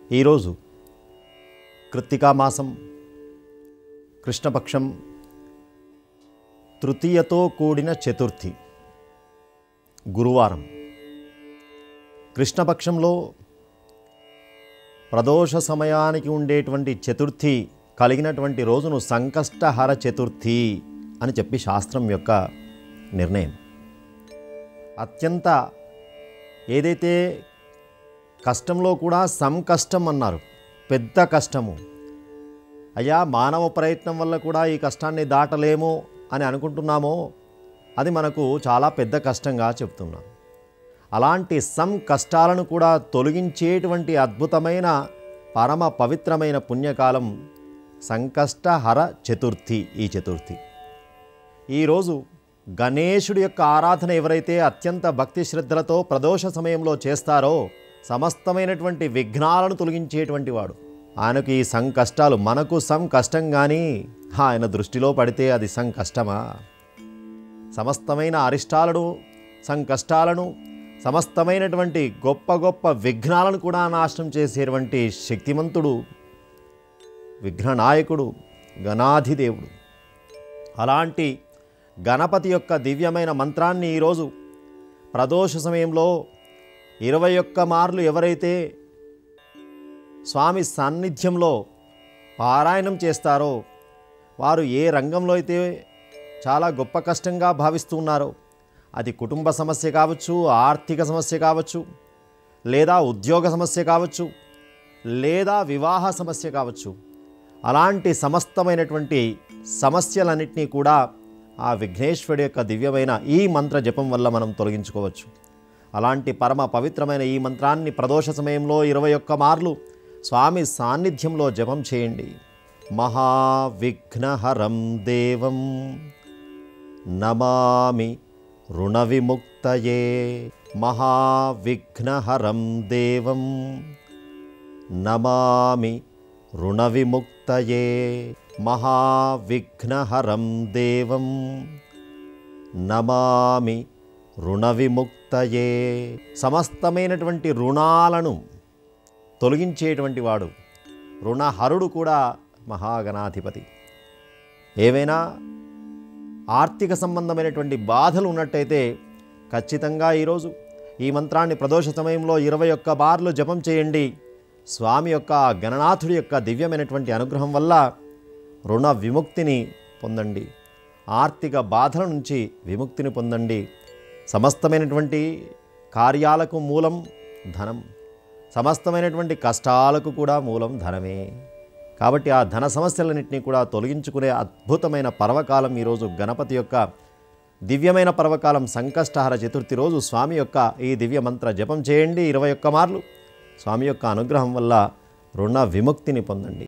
ఈరోజు కృత్తికా మాసం కృష్ణపక్షం తృతీయతో కూడిన చతుర్థి గురువారం కృష్ణపక్షంలో ప్రదోష సమయానికి ఉండేటువంటి చతుర్థి కలిగినటువంటి రోజును సంకష్టహర చతుర్థి అని చెప్పి శాస్త్రం యొక్క నిర్ణయం అత్యంత ఏదైతే కష్టంలో కూడా సంకష్టం అన్నారు పెద్ద కష్టము అయ్యా మానవ ప్రయత్నం వల్ల కూడా ఈ కష్టాన్ని దాటలేము అని అనుకుంటున్నామో అది మనకు చాలా పెద్ద కష్టంగా చెప్తున్నాం అలాంటి సం కష్టాలను కూడా తొలగించేటువంటి అద్భుతమైన పరమ పవిత్రమైన పుణ్యకాలం సంకష్టహర చతుర్థి ఈ చతుర్థి ఈరోజు గణేశుడి యొక్క ఆరాధన ఎవరైతే అత్యంత భక్తి శ్రద్ధలతో ప్రదోష సమయంలో చేస్తారో సమస్తమైనటువంటి విఘ్నాలను తొలగించేటువంటి వాడు ఆయనకు ఈ సంకష్టాలు మనకు సంకష్టం కానీ ఆయన దృష్టిలో పడితే అది సంకష్టమా సమస్తమైన అరిష్టాలను సంకష్టాలను సమస్తమైనటువంటి గొప్ప గొప్ప విఘ్నాలను కూడా నాశనం చేసేటువంటి శక్తిమంతుడు విఘ్ననాయకుడు గణాధిదేవుడు అలాంటి గణపతి యొక్క దివ్యమైన మంత్రాన్ని ఈరోజు ప్రదోష సమయంలో ఇరవై ఒక్క మార్లు ఎవరైతే స్వామి సాన్నిధ్యంలో పారాయణం చేస్తారో వారు ఏ రంగంలో అయితే చాలా గొప్ప కష్టంగా భావిస్తున్నారో అది కుటుంబ సమస్య కావచ్చు ఆర్థిక సమస్య కావచ్చు లేదా ఉద్యోగ సమస్య కావచ్చు లేదా వివాహ సమస్య కావచ్చు అలాంటి సమస్తమైనటువంటి సమస్యలన్నింటినీ కూడా ఆ విఘ్నేశ్వరుడి యొక్క దివ్యమైన ఈ మంత్ర జపం వల్ల మనం తొలగించుకోవచ్చు అలాంటి పరమ పవిత్రమైన ఈ మంత్రాన్ని ప్రదోష సమయంలో ఇరవై ఒక్క మార్లు స్వామి సాన్నిధ్యంలో జపం చేయండి మహావిఘ్నహరం దేవం నమామి రుణ విముక్తయే మహావిఘ్నహరం దేవం నమామి రుణ విముక్తయే మహావిఘ్నహరం దేవం నమామి రుణ విముక్తయే సమస్తమైనటువంటి రుణాలను తొలగించేటువంటి వాడు రుణహరుడు కూడా మహాగణాధిపతి ఏవైనా ఆర్థిక సంబంధమైనటువంటి బాధలు ఉన్నట్టయితే ఖచ్చితంగా ఈరోజు ఈ మంత్రాన్ని ప్రదోష సమయంలో ఇరవై ఒక్క బార్లు జపం చేయండి స్వామి యొక్క గణనాథుడి యొక్క దివ్యమైనటువంటి అనుగ్రహం వల్ల రుణ విముక్తిని పొందండి ఆర్థిక బాధల నుంచి విముక్తిని పొందండి సమస్తమైనటువంటి కార్యాలకు మూలం ధనం సమస్తమైనటువంటి కష్టాలకు కూడా మూలం ధనమే కాబట్టి ఆ ధన సమస్యలన్నింటినీ కూడా తొలగించుకునే అద్భుతమైన పర్వకాలం ఈరోజు గణపతి యొక్క దివ్యమైన పర్వకాలం సంకష్టహర చతుర్థి రోజు స్వామి యొక్క ఈ దివ్య మంత్ర జపం చేయండి ఇరవై ఒక్క మార్లు స్వామి యొక్క అనుగ్రహం వల్ల రుణ విముక్తిని పొందండి